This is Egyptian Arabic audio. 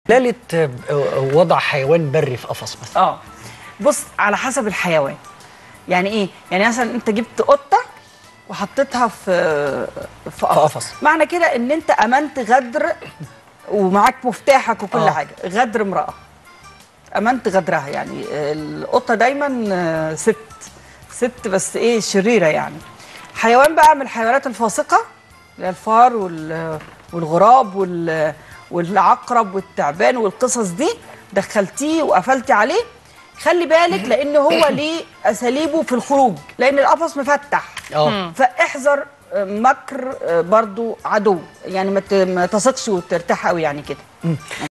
دلالة آه، وضع حيوان بري في قفص مثلا اه بص على حسب الحيوان يعني ايه يعني مثلا انت جبت قطه وحطيتها في في قفص قفص. معنى كده ان انت امنت غدر ومعاك مفتاحك وكل آه. حاجه غدر امراه امنت غدرها يعني القطه دايما آه، ست ست بس ايه شريره يعني حيوان بقى من الحيوانات الفاسقه اللي هي الفار وال- والغراب وال والعقرب والتعبان والقصص دي دخلتيه وقفلتي عليه خلي بالك لان هو ليه اساليبه في الخروج لان القفص مفتح اه فاحذر آه، مكر آه، برضو عدو يعني ما ت- ما تثقش وترتاح قوي يعني كده